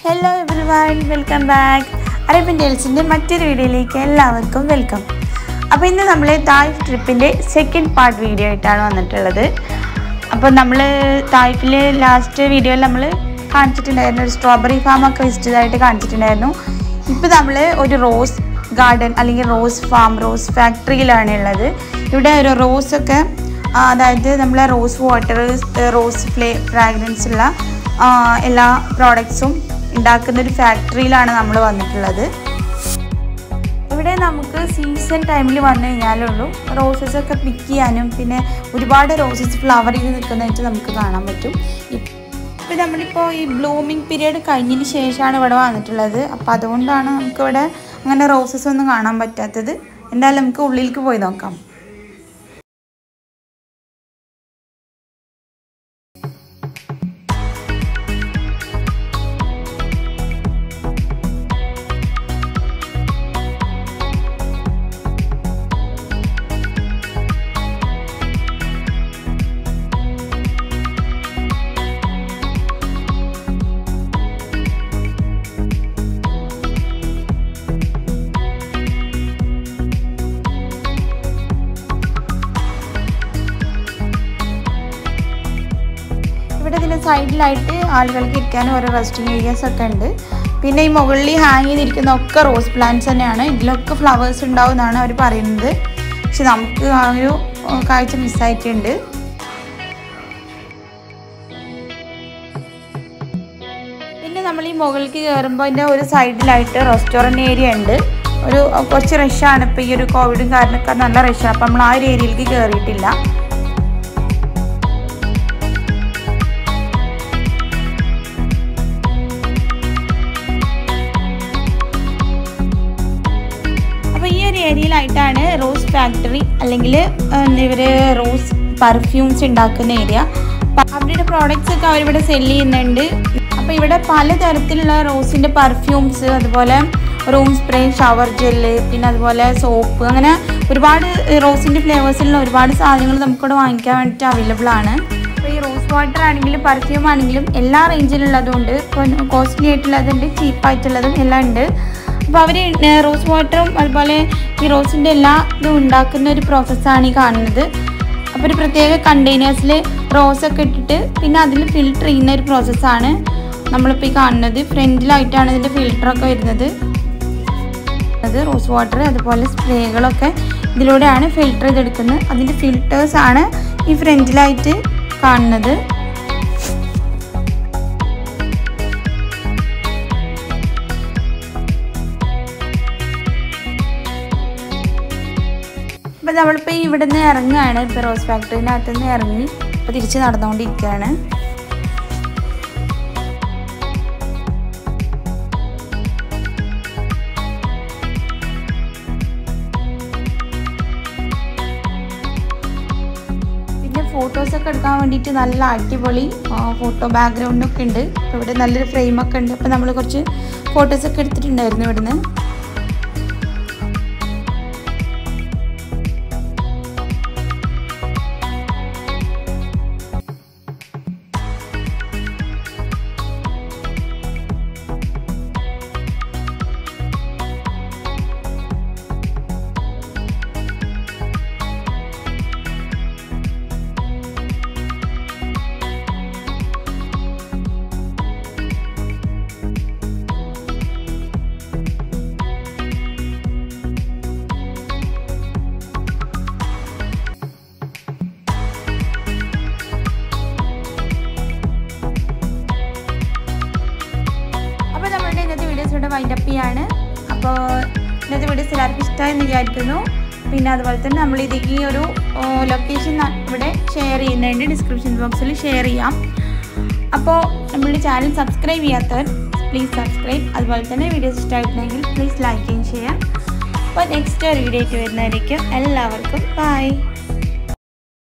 hello everyone welcome back Arabian ടേൽസിൻ്റെ മറ്റൊരു വീഡിയോയിലേക്ക് എല്ലാവർക്കും വെൽക്കം അപ്പോൾ ഇന്ന് നമ്മൾ തായ്ഫ് ട്രിപ്പിൻ്റെ സെക്കൻഡ് പാർട്ട് വീഡിയോ ആയിട്ടാണ് വന്നിട്ടുള്ളത് അപ്പോൾ നമ്മൾ തായ്ഫിൽ ലാസ്റ്റ് വീഡിയോയിൽ നമ്മൾ കാണിച്ചിട്ടുണ്ടായിരുന്നു ഒരു സ്ട്രോബെറി ഫാമൊക്കെ വിസിറ്റ് ചെയ്തതായിട്ട് കാണിച്ചിട്ടുണ്ടായിരുന്നു ഇപ്പോൾ നമ്മൾ ഒരു റോസ് ഗാർഡൻ അല്ലെങ്കിൽ റോസ് ഫാം റോസ് ഫാക്ടറിയിലാണ് ഉള്ളത് ഇവിടെ ഒരു റോസൊക്കെ ആ, അതായത് നമ്മളെ റോസ് വാട്ടർ റോസ് ഫ്ലേ ഫ്രാഗ്രൻസ് ഉള്ള ആ, എല്ലാ പ്രോഡക്ട്സും ഉണ്ടാക്കുന്ന ഒരു ഫാക്ടറിയിലാണ് നമ്മൾ വന്നിട്ടുള്ളത് ഇവിടെ നമുക്ക് സീസൺ ടൈമിൽ വന്നു കഴിഞ്ഞാലുള്ളൂ റോസസ് ഒക്കെ പിക്ക് ചെയ്യാനും പിന്നെ ഒരുപാട് റോസസ് ഫ്ലവർ ചെയ്ത് നിൽക്കുന്നതായിട്ട് നമുക്ക് കാണാൻ പറ്റും ഇപ്പം നമ്മളിപ്പോൾ ഈ ബ്ലൂമിങ് പീരീഡ് കഴിഞ്ഞതിന് ശേഷമാണ് ഇവിടെ വന്നിട്ടുള്ളത് അപ്പോൾ അതുകൊണ്ടാണ് നമുക്കിവിടെ അങ്ങനെ റോസസ് ഒന്നും കാണാൻ പറ്റാത്തത് എന്തായാലും നമുക്ക് ഉള്ളിലേക്ക് പോയി നോക്കാം ഇവിടെ ഇതിൻ്റെ സൈഡിലായിട്ട് ആളുകൾക്ക് ഇരിക്കാനും ഓരോ റെസ്റ്റിംഗ് ഏരിയാസ് ഒക്കെ ഉണ്ട് പിന്നെ ഈ മുകളിൽ ഹാങ് ചെയ്തിരിക്കുന്ന ഒക്കെ റോസ് പ്ലാന്റ്സ് തന്നെയാണ് ഇതിലൊക്കെ ഫ്ലവേഴ്സ് ഉണ്ടാവും എന്നാണ് അവർ പറയുന്നത് പക്ഷെ നമുക്ക് ആ ഒരു ഏഹ്, കാഴ്ച മിസ്സായിട്ടുണ്ട് പിന്നെ നമ്മൾ ഈ മുകളിലേക്ക് കയറുമ്പോൾ അതിൻ്റെ ഒരു സൈഡിലായിട്ട് റെസ്റ്റോറൻറ്റ് ഏരിയ ഉണ്ട് ഒരു കുറച്ച് റഷാണ് ഇപ്പോൾ ഈ ഒരു കോവിഡും കാരണമൊക്കെ നല്ല റഷാണ് അപ്പോൾ നമ്മൾ ആ ഒരു ഏരിയയിലേക്ക് കയറിയിട്ടില്ല അപ്പോൾ ഈ ഒരു ഏരിയയിലായിട്ടാണ് റോസ് ഫാക്ടറി അല്ലെങ്കിൽ ഇവർ റോസ് പെർഫ്യൂംസ് ഉണ്ടാക്കുന്ന ഏരിയ അവരുടെ പ്രോഡക്റ്റ്സ് ഒക്കെ അവരിവിടെ സെല് ചെയ്യുന്നുണ്ട് അപ്പോൾ ഇവിടെ പലതരത്തിലുള്ള റോസിൻ്റെ പെർഫ്യൂംസ് അതുപോലെ റൂം സ്പ്രേ ഷവർ ജെല്ല് പിന്നെ അതുപോലെ സോപ്പ് അങ്ങനെ ഒരുപാട് റോസിൻ്റെ ഫ്ലേവേഴ്സിലുള്ള ഒരുപാട് സാധനങ്ങൾ നമുക്കിവിടെ വാങ്ങിക്കാൻ വേണ്ടിയിട്ട് അവൈലബിൾ ആണ് അപ്പോൾ ഈ റോസ് വാട്ടർ ആണെങ്കിലും പെർഫ്യൂം ആണെങ്കിലും എല്ലാ റേഞ്ചിലുള്ളതുകൊണ്ട് ഇപ്പോൾ കോസ്റ്റ്ലി ആയിട്ടുള്ളതുണ്ട് ചീപ്പായിട്ടുള്ളതും എല്ലാം ഉണ്ട് അപ്പോൾ അവർ റോസ് വാട്ടറും അതുപോലെ ഈ റോസിൻ്റെ എല്ലാ ഇതും ഉണ്ടാക്കുന്ന ഒരു പ്രോസസ്സാണ് ഈ കാണുന്നത് അപ്പോൾ ഒരു പ്രത്യേക കണ്ടെയ്നേഴ്സിൽ റോസൊക്കെ ഇട്ടിട്ട് പിന്നെ അതിൽ ഫിൽട്ടർ ചെയ്യുന്ന ഒരു പ്രോസസ്സാണ് നമ്മളിപ്പോൾ ഈ കാണുന്നത് ഫ്രണ്ടിലായിട്ടാണ് ഇതിൻ്റെ ഫിൽട്ടറൊക്കെ വരുന്നത് അത് റോസ് വാട്ടർ അതുപോലെ സ്പ്രേകളൊക്കെ ഇതിലൂടെയാണ് ഫിൽട്ടർ ചെയ്തെടുക്കുന്നത് അതിൻ്റെ ഫിൽറ്റേഴ്സാണ് ഈ ഫ്രണ്ടിലായിട്ട് കാണുന്നത് ഇപ്പം നമ്മളിപ്പോൾ ഇവിടെ നിന്ന് ഇറങ്ങുകയാണ് ഇപ്പോൾ റോസ് ഫാക്ടറിനകത്ത് നിന്ന് ഇറങ്ങി ഇപ്പോൾ തിരിച്ച് നടന്നുകൊണ്ടിരിക്കുകയാണ് പിന്നെ ഫോട്ടോസൊക്കെ എടുക്കാൻ വേണ്ടിയിട്ട് നല്ല അടിപൊളി ഫോട്ടോ ബാക്ക്ഗ്രൗണ്ടൊക്കെ ഉണ്ട് അപ്പോൾ ഇവിടെ നല്ലൊരു ഫ്രെയിമൊക്കെ ഉണ്ട് അപ്പോൾ നമ്മൾ കുറച്ച് ഫോട്ടോസൊക്കെ എടുത്തിട്ടുണ്ടായിരുന്നു ഇവിടുന്ന് അപ്പോൾ നമ്മളുടെ ഇന്നത്തെ വീഡിയോസ് ഇവിടെ വൈൻഡ് അപ്പ് ചെയ്യാണ് അപ്പോൾ ഇന്നത്തെ വീഡിയോസ് എല്ലാവർക്കും ഇഷ്ടമായെന്ന് വിചാരിക്കുന്നു പിന്നെ അതുപോലെ തന്നെ നമ്മൾ ഇത് ഈ ഒരു ലൊക്കേഷൻ ഇവിടെ ഷെയർ ചെയ്യുന്നുണ്ട് ഡിസ്ക്രിപ്ഷൻ ബോക്സിൽ ഷെയർ ചെയ്യാം അപ്പോൾ നമ്മളുടെ ചാനൽ സബ്സ്ക്രൈബ് ചെയ്യാത്തവർ പ്ലീസ് സബ്സ്ക്രൈബ് അതുപോലെ തന്നെ വീഡിയോസ് ഇഷ്ടമായിട്ടുണ്ടെങ്കിൽ പ്ലീസ് ലൈക്ക് ചെയ്യും ഷെയർ അപ്പോൾ നെക്സ്റ്റ് ഒരു വീഡിയോ ആയിട്ട് വരുന്നതായിരിക്കും എല്ലാവർക്കും ബൈ